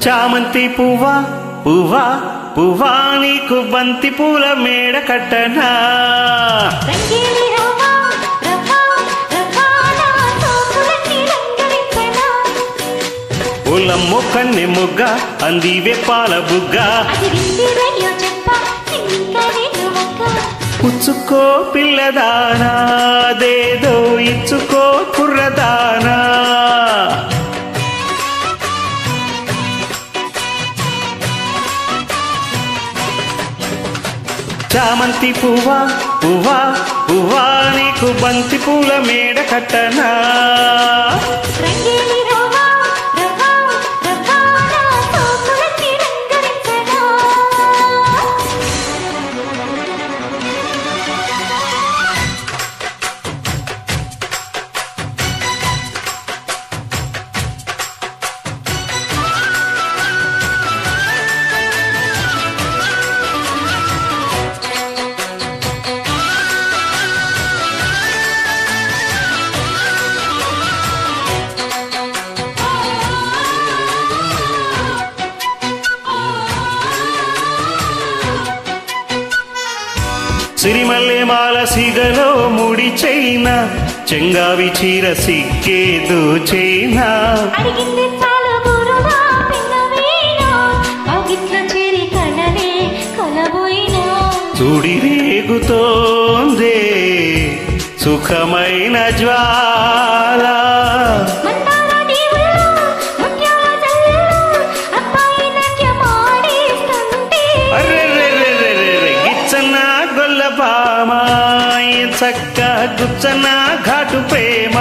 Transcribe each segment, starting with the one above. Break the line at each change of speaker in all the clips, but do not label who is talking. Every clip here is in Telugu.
చామంతి పువ్వా పువ్వా పువ్వా నీకు బంతి పూల మేడ కట్టనా
రంగేలి రవ్వ, రవ్వ, రవ్వ, నా సోకులన్నీ రంగరించనా?
పూలమ్మో కన్నె మొగ్గ అందివే పాల బుగ్గ
అది వింది రయ్యో చెప్ప, ఇంకా నేను ఒక్క.
పుచ్చుకో పిల్లదానా దేదో ఇచ్చుకో కుర్రదానా చామంతి పువ్వా పువ్వా పువ్వా నీకు బంతి పూల మేడ కట్టనా
రంగేలి రవ్వ, రవ్వ, రవ్వ, నా సోకులన్నీ రంగరించనా?
సిరిమల్లె మాల సిగలో ముడి చైన చెంగావి చీర సిక్కేదు చైనా
అడిగింది చాలు గురువా పిన్నవీనా అగిట్ల చేరి కలలే కలబోయినా
చూడి రేగుతోందే సుఖమైన జ్వాల
మందార దీవుల్లో ముత్యాల జల్లుల్లో అబ్బాయి నాట్యమాడేస్తుంటే
అర్రెర్రెర్రెర్రెర్రె, గిచ్చన గొల్ల భామ చక్క గుచ్చన ఘాటు ప్రేమ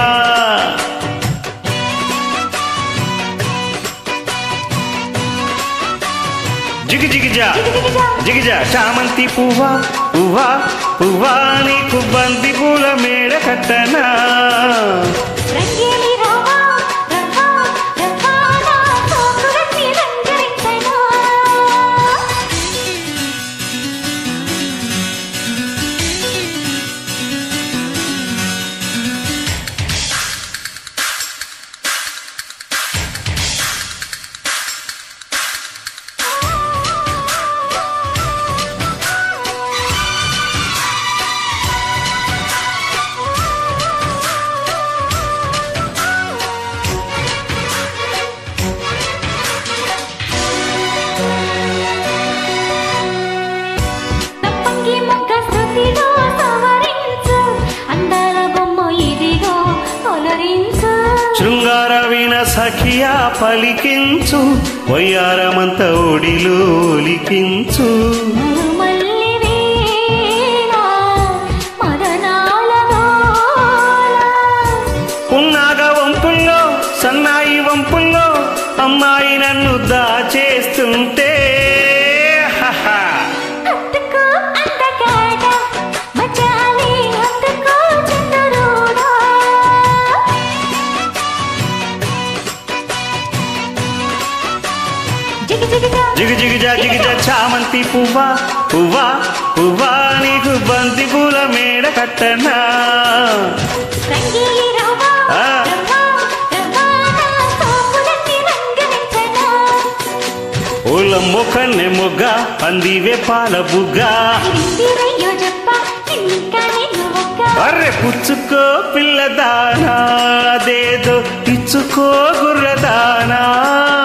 జిగి జిగిజా
జిగిజిగిజా.
జిగిజా చామంతి పువ్వా పువ్వా పువ్వా నీకు బంతి పూల మేడ కట్టనా
రంగేలి రవ్వ, రవ్వ, రవ్వ, నా సోకులన్నీ రంగరించనా? తప్పంగి మొగ్గ శృతిలో సవరించు అందాల బొమ్మ ఇదిగో అలరించు
శృంగార విన సఖియా పలికించు వయ్యారమంత ఒడిలో ఒలికించు
మరుమల్లి వీణ మదనాల గోల.
పున్నాగ వంపుల్లో సన్నాయి వంపుల్లో అమ్మాయి నన్ను దాచేస్తుంటే హహ.
హత్తుకో అందగాడ, మచాలి హత్తుకో చంద్రుడా. జిగి జిగిజా,
జిగు జిగుజా జిగుజా చామంతి పువ్వా పువ్వా పువ్వా నీకు బంతి పూల మేడ కట్టనా
రంగేలి రవ్వ,
ఆ.
రవ్వ, రవ్వ, నా సోకులన్నీ రంగరించనా?
ఓలమ్మో కన్నె మొగ్గ అందివే పాల బుగ్గ
వింది రయ్యో చెప్ప, ఇంకా నేను ఒక్క.
అర్రె పుచ్చుకో పిల్లదానా అదేదో ఇచ్చుకో గుర్రదానా